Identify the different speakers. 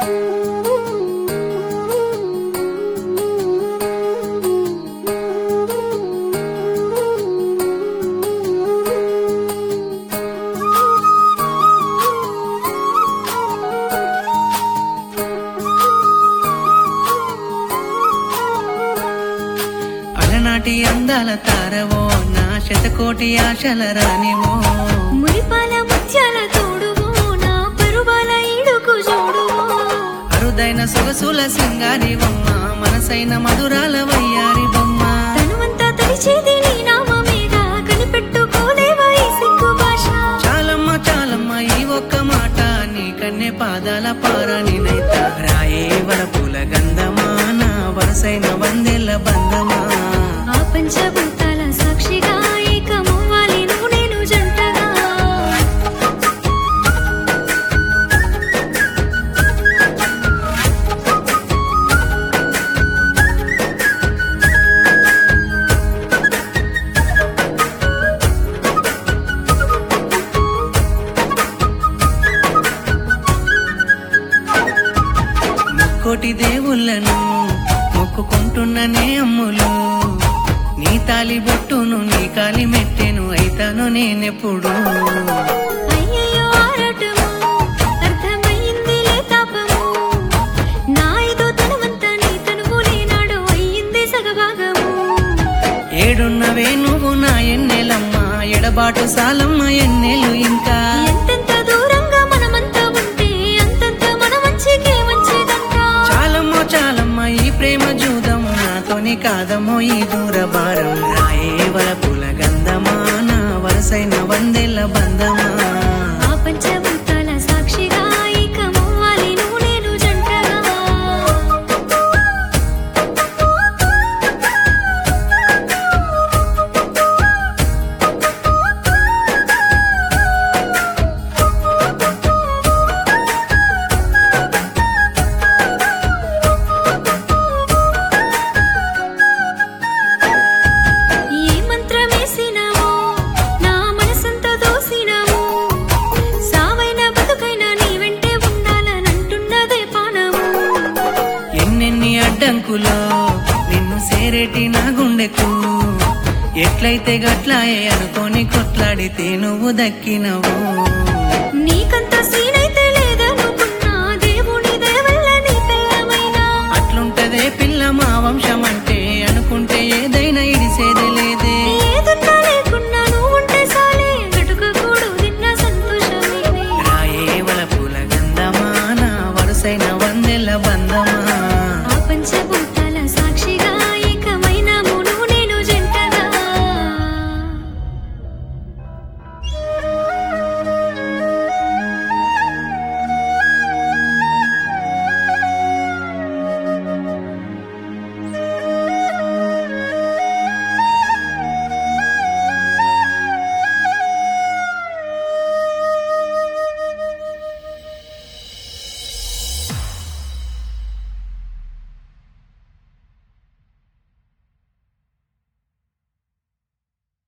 Speaker 1: అలనాటి అందాల తారవో నా శతకోటి ఆశల రానివో
Speaker 2: మురిపాల ముత్యాల తోడువో నా పరువాల ఈడుకు జోడువో
Speaker 1: అరుదైన సొగసుల సింగారి బొమ్మ మనసైన మధురాల వయ్యారి బొమ్మ
Speaker 2: తనువంతా తడిచేది నీ నామమేగా కనిపెట్టుకోలేవా ఈ సిగ్గు భాష
Speaker 1: చాలమ్మ చాలమ్మ ఈ ఒక్క మాట నీ కన్నె పాదాల పారాని నైత రాయే వరపుల గంధమా నా వరసైన వందెల బంధమా
Speaker 2: ఆ పంచభూతాల సాక్షిగా ఏకమవ్వాలి నువ్వు నేను జంటగా
Speaker 1: ముక్కోటి దేవుళ్ళను మొక్కుకుంటున్ననే అమ్ములు నీ తాలి బొట్టును నీ కాలి మెట్టెను అయితాను నేనెప్పుడు
Speaker 2: అయ్యయ్యో ఆరాటము అర్థమయ్యిందిలే తాపము నా ఐదో తనవంతా నీ తనువు లేనాడు అయ్యింది సగభాగము
Speaker 1: ఏడున్నవే నువ్వు నా ఎన్నెలమ్మ ఎడబాటు సాలమ్మ ఎన్నెలు ఇంకా
Speaker 2: ఎంతెంత దూరంగా మనమంతా ఉంటే అంతంత మన మంచికే మంచిదంటా
Speaker 1: చాలమ్మ చాలమ్మ ఈ ప్రేమ జూదము నాతోని కాదమ్మో ఈ దూర భారం రాయే వరపుల గంధమా నా వరసైన వందెల బంధమా
Speaker 2: ఆ పంచభూతాల సాక్షిగా ఏకమవ్వాలి నువ్వు నేను జంటగా ఏ మంత్రమేసినావో నా మనసంతా దోసినావు సావైన బతుకైనా నీ వెంటే ఉండాలనంటున్నదే పానము
Speaker 1: ఎన్నెన్ని అడ్డంకులో నిన్ను సేరేటి నా గుండెకు ఎట్లయితే గట్లాయే అనుకోని కొట్లాడితే నువ్వు దక్కినవు
Speaker 2: నీకంత సీనై